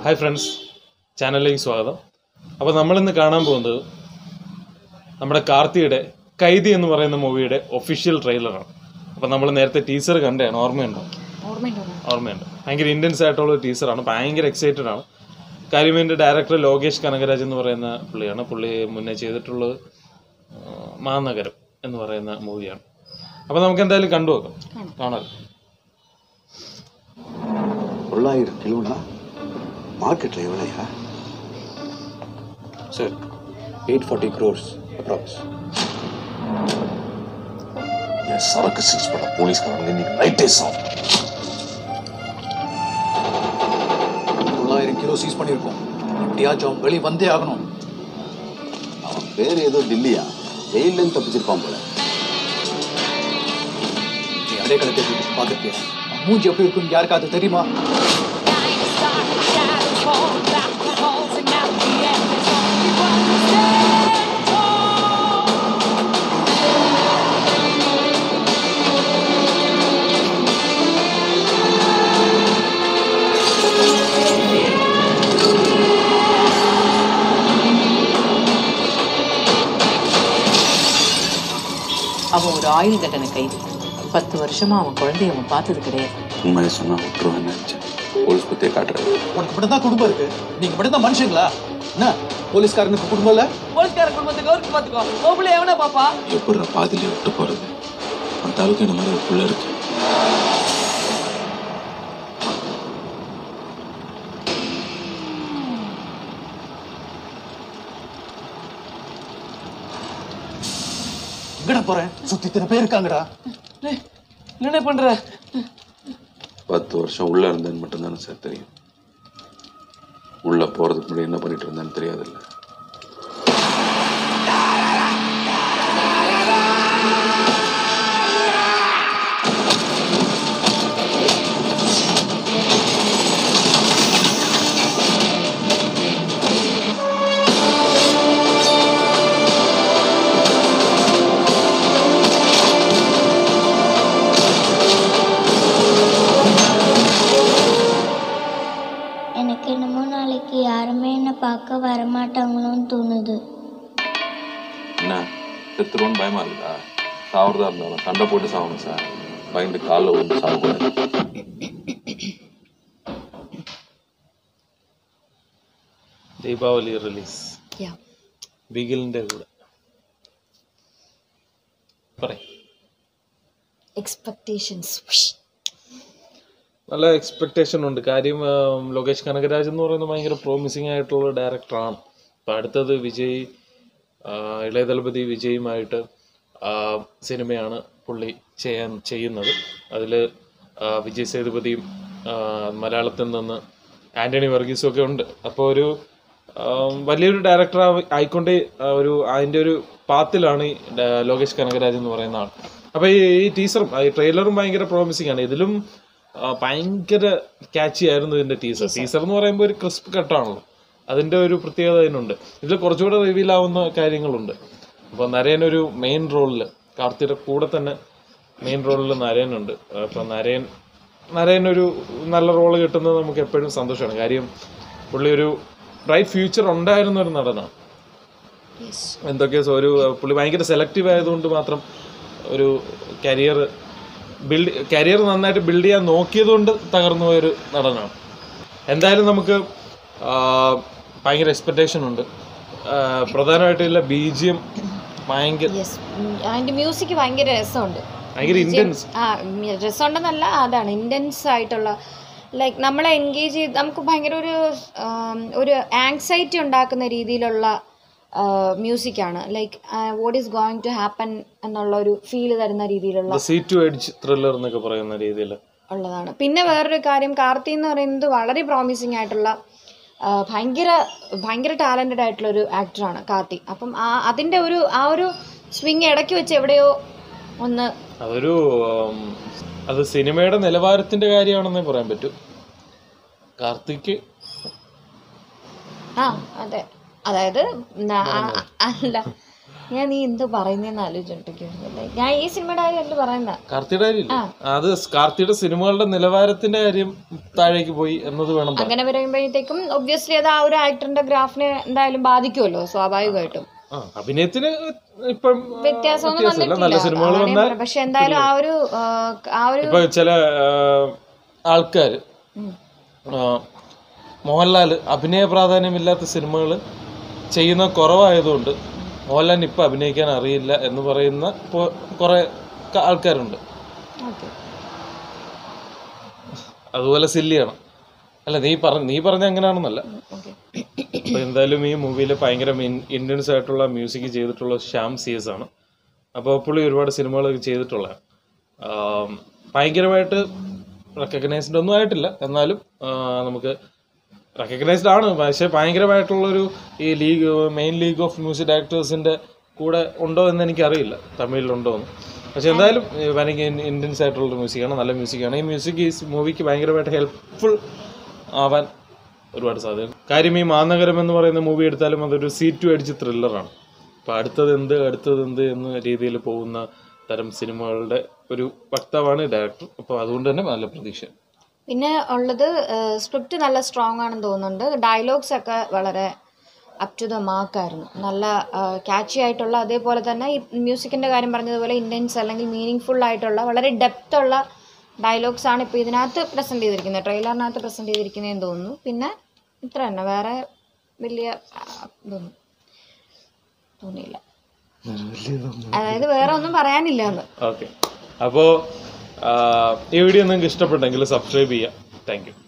Hi friends ചാനലിലേക്ക് സ്വാഗതം അപ്പോൾ നമ്മളിന്ന് കാണാൻ പോകുന്നത് നമ്മുടെ കാർത്തിയുടെ കൈതി എന്ന് പറയുന്ന മൂവിയുടെ ഒഫീഷ്യൽ ട്രെയിലറാണ് അപ്പോൾ നമ്മൾ നേരത്തെ ടീസർ കണ്ടതാണ് ഓർമ്മയുണ്ടോ ഓർമ്മയുണ്ടോ ഓർമ്മയുണ്ട് ഭയങ്കര ഇൻറ്റൻസ് ആയിട്ടുള്ള ഒരു ടീസറാണ് ഭയങ്കര എക്സൈറ്റഡ് ആണ് കാര്യം ഇതിൻ്റെ ഡയറക്ടർ ലോകേഷ് കനകരാജ് എന്ന് പറയുന്ന പുള്ളിയാണ് പുള്ളി മുന്നേ ചെയ്തിട്ടുള്ളത് ആ, മാനഗരം എന്ന് പറയുന്ന മൂവിയാണ് അപ്പോൾ നമുക്ക് എന്തായാലും കണ്ടു നോക്കാം കാണാം தொள்ளாயிரம் கிலோனா மார்க்கெட்டில் எவ்வளோயா sir eight forty crores approx என் சரக்கு சீஸ் பண்ண போலீஸ்காரங்க இன்னைக்கு நைட்டே சாப்பிட்டு தொள்ளாயிரம் கிலோ சீஸ் பண்ணியிருக்கோம் எப்படியாச்சும் அவன் வெளியே வந்தே ஆகணும் அவன் பேர் ஏதோ டில்லியா ஜெயிலேருந்து தப்பிச்சிருப்பான் போல நீ அதே கணக்கு பார்த்துருப்பியா அவன் மூஞ்சி எப்படி இருக்குன்னு யாருக்காவது தெரியுமா அவன் ஒரு ஆயுள் தண்டனை கைதி பத்து வருஷமா அவன் குழந்தைய அவன் பார்த்தது கிடையாது உண்மையை சொன்னா விட்டுருவேன் நினைச்சேன் போலீஸ் பத்தியே காட்டுறது உனக்கு மட்டும் தான் குடும்பம் இருக்கு நீங்க மட்டும் தான் மனுஷங்களா என்ன போலீஸ்காரனுக்கு குடும்பம் இல்ல போலீஸ்கார குடும்பத்துக்கு அவருக்கு பாத்துக்கோ ஓபுல எவனா பாப்பா எப்படி பாதியிலே விட்டு போறது அந்த அளவுக்கு இந்த மாதிரி ஒரு புள்ள இருக்கு எங்கடா போறேன் சுத்தி இத்தனை பேர் இருக்காங்கடா என்ன பண்ற பத்து வருஷம் உள்ள இருந்தேன்னு மட்டும்தானே சார் தெரியும் உள்ள போறதுக்கு முன்னாடி என்ன பண்ணிட்டு இருந்தேன்னு தெரியாதுல்ல எனக்கு என்னமோ நாளைக்கு யாருமே என்னை பார்க்க வரமாட்டாங்களோன்னு தோணுது என்ன செத்துருவோன்னு பயமா இருக்குதா சாவறதா இருந்தாலும் சண்டை போட்டு சாவணும் சார் பயந்து காலில் விழுந்து சாவக்கூடாது ദീപാവലി റിലീസ് Yeah. ബിഗിലിൻ്റെ കൂടെ പറയും എക്സ്പെക്ടേഷൻസ് നല്ല എക്സ്പെക്ടേഷൻ ഉണ്ട് കാര്യം ആ, ലോകേഷ് കനകരാജ് എന്ന് പറയുന്നത് ഭയങ്കര പ്രോമിസിങ് ആയിട്ടുള്ള ഡയറക്ടറാണ് അപ്പം അടുത്തത് വിജയ് ആ, ഇളയ ദളപതി വിജയുമായിട്ട് ആ, സിനിമയാണ് പുള്ളി ചെയ്യാൻ ചെയ്യുന്നത് അതിൽ വിജയ് സേതുപതിയും ആ, മലയാളത്തിൽ നിന്ന് ആൻ്റണി വർഗീസും ഒക്കെ ഉണ്ട് അപ്പോൾ ഒരു ആ, വലിയൊരു ഡയറക്ടർ ആയിക്കൊണ്ടേ ആ, ഒരു അതിൻ്റെ ഒരു പാത്തിലാണ് ഈ ഡ- ലോകേഷ് കനകരാജ് എന്ന് പറയുന്ന ആൾ അപ്പോൾ ഈ ഈ ടീസറും ഈ ട്രെയിലറും ഭയങ്കര പ്രോമിസിങ് ആണ് ഇതിലും ആ, ഭയങ്കര ക്യാച്ചി ആയിരുന്നു ഇതിന്റെ ടീസർ ടീസർ എന്ന് പറയുമ്പോൾ ഒരു ക്രിസ്പ് കട്ടാണല്ലോ അതിന്റെ ഒരു പ്രത്യേകത അതിനുണ്ട് ഇതിൽ കുറച്ചുകൂടെ റിവീൽ ആവുന്ന കാര്യങ്ങളുണ്ട് അപ്പോൾ നരയൻ ഒരു മെയിൻ റോളിൽ കാർത്തിയുടെ കൂടെ തന്നെ മെയിൻ റോളിൽ നരയനുണ്ട് അപ്പോൾ നരയൻ നരയൻ ഒരു നല്ല റോള് കിട്ടുന്നത് നമുക്ക് എപ്പോഴും സന്തോഷമാണ് കാര്യം പുള്ളി ഒരു ബ്രൈറ്റ് ഫ്യൂച്ചർ ഉണ്ടായിരുന്ന ഒരു നടനാണ് എന്തൊക്കെയോ സോ- ഒരു പുള്ളി ഭയങ്കര സെലക്റ്റീവ് ആയതുകൊണ്ട് മാത്രം ഒരു കരിയർ ബിൽഡ് കരിയർ നന്നായിട്ട് ബിൽഡ് ചെയ്യാൻ നോക്കിയതുകൊണ്ട് തകർന്നു പോയൊരു നടനാണ് എന്തായാലും നമുക്ക് ആ, ഭയങ്കര എക്സ്പെക്ടേഷൻ ഉണ്ട് ആ, പ്രധാനമായിട്ടുള്ള ബി ജി എം ഭയങ്കര യെസ് അതിന്റെ മ്യൂസിക് ഭയങ്കര രസമുണ്ട് ഭയങ്കര ഇന്റൻസ് ആ ഉം, രസമുണ്ടെന്നല്ല അതാണ് ഇന്റൻസ് ആയിട്ടുള്ള ലൈക്ക് നമ്മളെ എൻഗേജ് ചെയ്ത് നമുക്ക് ഭയങ്കര ഒരു ആം, ഒരു ആങ്സൈറ്റി ഉണ്ടാക്കുന്ന രീതിയിലുള്ള മ്യൂസിക്കാണ് like what is going to happen എന്നുള്ള ഒരു ഫീൽ തരുന്ന രീതിയിലുള്ള സീ ടു എഡ്ജ് ത്രില്ലർ എന്നൊക്കെ പറയുന്ന രീതിയിൽ ഉള്ളതാണ് പിന്നെ വേറൊരു കാര്യം കാർത്തി എന്ന് പറയുന്നത് വളരെ പ്രോമിസിങ് ആയിട്ടുള്ള ആ, ഭയങ്കര ഭയങ്കര ടാലൻറ്റഡ് ആയിട്ടുള്ള ഒരു ആക്ടറാണ് കാർത്തി അപ്പം ആ അതിൻ്റെ ഒരു ആ ഒരു സ്വിങ് ഇടയ്ക്ക് വെച്ച് എവിടെയോ ഒന്ന് അതൊരു ഉം, അത് സിനിമയുടെ നിലവാരത്തിന്റെ കാര്യമാണെന്നേ പറയാൻ പറ്റൂ കാർത്തിക്ക് ആ അതെ അതായത് ന- ആ- അല്ല ഞാൻ നീ എന്ത് പറയുന്നതെന്ന് ആലോചിച്ചിട്ടൊക്കെ ഞാൻ ഈ സിനിമയുടെ കാര്യം എന്ത് പറയുന്ന കാർത്തിയുടെ കാര്യമില്ല അത് കാർത്തിയുടെ സിനിമകളുടെ നിലവാരത്തിന്റെ കാര്യം താഴേക്ക് പോയി എന്നത് വേണം പറയാൻ. അങ്ങനെ വരുമ്പോഴത്തേക്കും ഒബ്വിയസ്ലി അത് ആ ഒരു ആക്ടറിന്റെ ഗ്രാഫിനെ എന്തായാലും ബാധിക്കുമല്ലോ സ്വാഭാവികമായിട്ടും ആ, അഭിനയത്തിന് ഇപ്പം ആ, വ്യത്യാസമൊന്നും വ്യത്യാസമില്ല നല്ല വന്നിട്ടില്ല സിനിമകൾ അതാണ് ഞാൻ വന്നാൽ പറഞ്ഞത്. പക്ഷെ എന്തായാലും ആ ഒരു ആ, ആ ഒരു ഇപ്പൊ ചില ആൾക്കാർ മോഹൻലാൽ അഭിനയ പ്രാധാന്യമില്ലാത്ത സിനിമകൾ ചെയ്യുന്ന കുറവായതുകൊണ്ട് മോഹൻലാലിന് ഇപ്പം അഭിനയിക്കാൻ അറിയില്ല എന്ന് പറയുന്ന പൊ- കുറെ ക- ആൾക്കാരുണ്ട് ഓക്കെ അതുപോലെ സില്ലിയാണ് അല്ല നീ പറഞ്ഞ നീ പറഞ്ഞ അങ്ങനെയാണെന്നല്ല ഓക്കെ അപ്പൊ എന്തായാലും ഈ മൂവിയിൽ ഭയങ്കര ഇന്ത്യൻസ് ആയിട്ടുള്ള മ്യൂസിക് ചെയ്തിട്ടുള്ള ശ്യാം സി എസ് ആണ് അപ്പോൾ പുള്ളി ഒരുപാട് സിനിമകൾ ചെയ്തിട്ടുള്ള ഭയങ്കരമായിട്ട് റെക്കഗ്നൈസ്ഡ് ഒന്നും ആയിട്ടില്ല എന്നാലും ആ, നമുക്ക് റെക്കഗ്നൈസ്ഡ് ആണ് പക്ഷേ ഭയങ്കരമായിട്ടുള്ളൊരു ഈ league main league of music ഡയറക്ടേഴ്സിൻ്റെ കൂടെ ഉണ്ടോ എന്ന് എനിക്കറിയില്ല തമിഴിലുണ്ടോ എന്ന് പക്ഷെ എന്തായാലും ഈ ഭയങ്കര ഇന്ത്യൻസ് ആയിട്ടുള്ള മ്യൂസിക്കാണ് നല്ല മ്യൂസിക്കാണ് ഈ മ്യൂസിക് ഈ മൂവിക്ക് ഭയങ്കരമായിട്ട് ഹെൽപ്ഫുൾ ആവാൻ ഒരുപാട് സാധ്യത കാര്യം ഈ മാനഗരം എന്ന് പറയുന്ന മൂവി എടുത്താലും അതൊരു സീ ടു അടിച്ച് ത്രില്ലറാണ് അപ്പോൾ അടുത്തത് എന്ത് അടുത്തത് എന്ത് എന്ന രീതിയിൽ പോകുന്ന തരം സിനിമകളുടെ ഒരു വക്താവാണ് ഡയറക്ടർ അപ്പോൾ അതുകൊണ്ട് തന്നെ നല്ല പ്രതീക്ഷ പിന്നെ ഉള്ളത് സ്ക്രിപ്റ്റ് നല്ല സ്ട്രോങ് ആണെന്ന് തോന്നുന്നുണ്ട് ഡയലോഗ്സ് ഒക്കെ വളരെ അപ് ടു ദ മാർക്കായിരുന്നു നല്ല ക്യാച്ചി ആയിട്ടുള്ള അതേപോലെ തന്നെ ഈ മ്യൂസിക്കിൻ്റെ കാര്യം പറഞ്ഞതുപോലെ ഇൻറ്റൻസ് അല്ലെങ്കിൽ മീനിങ് ഫുൾ ആയിട്ടുള്ള വളരെ ഡെപ്ത് ഉള്ള ഡയലോഗ്സ് ആണ് ഇപ്പോൾ ഇതിനകത്ത് പ്രസൻറ്റ് ചെയ്തിരിക്കുന്നത് ട്രെയിലറിനകത്ത് പ്രസൻറ്റ് ചെയ്തിരിക്കുന്നതെന്ന് തോന്നുന്നു പിന്നെ ഇത്ര തന്നെ വേറെ വലിയ ആ, ഇതൊന്നും തോന്നിയില്ല അതായത് വേറെ ഒന്നും പറയാനില്ല എന്ന് ഓക്കെ അപ്പോൾ ഈ വീഡിയോ നിങ്ങൾക്ക് ഇഷ്ടപ്പെട്ടെങ്കിൽ സബ്സ്ക്രൈബ് ചെയ്യുക താങ്ക് യു